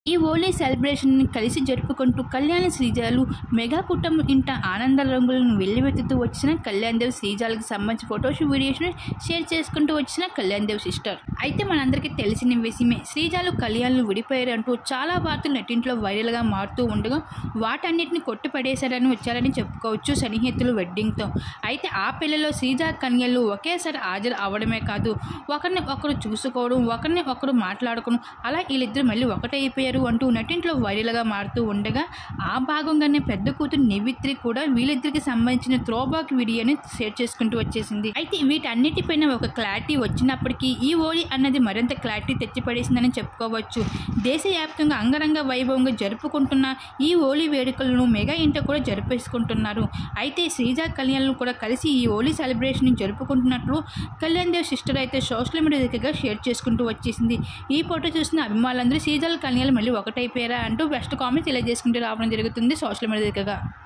ఈ హోలీ సెలబ్రేషన్ని కలిసి జరుపుకుంటూ కళ్యాణ శ్రీజాలు మెగా కుటుంబం ఇంట ఆనంద రంగులను వెల్లువెత్తుతూ వచ్చిన కళ్యాణ్ దేవ్ శ్రీజాలకు సంబంధించిన ఫొటోస్ వీడియోస్ని షేర్ చేసుకుంటూ వచ్చిన కళ్యాణ్ దేవ్ సిస్టర్ అయితే మనందరికీ తెలిసిన విషయమే శ్రీజాలు కళ్యాణ్లు విడిపోయారంటూ చాలా వార్తలు నెట్టింట్లో వైరల్గా మారుతూ ఉండగా వాటన్నిటిని కొట్టుపడేశారని వచ్చారని చెప్పుకోవచ్చు సన్నిహితులు వెడ్డింగ్తో అయితే ఆ పెళ్లిలో శ్రీజా కన్యలు ఒకేసారి హాజరు అవడమే కాదు ఒకరిని ఒకరు చూసుకోవడం ఒకరిని ఒకరు మాట్లాడుకోవడం అలా వీళ్ళిద్దరు మళ్ళీ ఒకటైపోయారు అంటూ నటింట్లో వైరల్గా మారుతూ ఉండగా ఆ భాగంగానే పెద్ద కూతురు నివిత్రి కూడా వీళ్ళిద్దరికి సంబంధించిన త్రోబాక్ వీడియోని షేర్ చేసుకుంటూ వచ్చేసింది అయితే వీటన్నిటిపైన ఒక క్లారిటీ వచ్చినప్పటికీ ఈ ఓలి అన్నది మరింత క్లారిటీ తెచ్చిపడేసిందని చెప్పుకోవచ్చు దేశవ్యాప్తంగా అంగరంగ వైభవంగా జరుపుకుంటున్న ఈ ఓలీ వేడుకలను మెగా ఇంట కూడా జరిపేసుకుంటున్నారు అయితే శ్రీజా కళ్యాణ్లు కూడా కలిసి ఈ ఓలీ సెలబ్రేషన్ జరుపుకుంటున్నట్లు కళ్యాణ్ దేవ్ సిస్టర్ అయితే సోషల్ మీడియా దగ్గరగా షేర్ చేసుకుంటూ వచ్చేసింది ఈ ఫోటో చూసిన అభిమానులందరూ శ్రీజాల కళ్యాణ్ మళ్ళీ ఒకటైపోయారా అంటూ బెస్ట్ కామెంట్స్ తెలియజేసుకుంటూ రావడం జరుగుతుంది సోషల్ మీడియా దగ్గరగా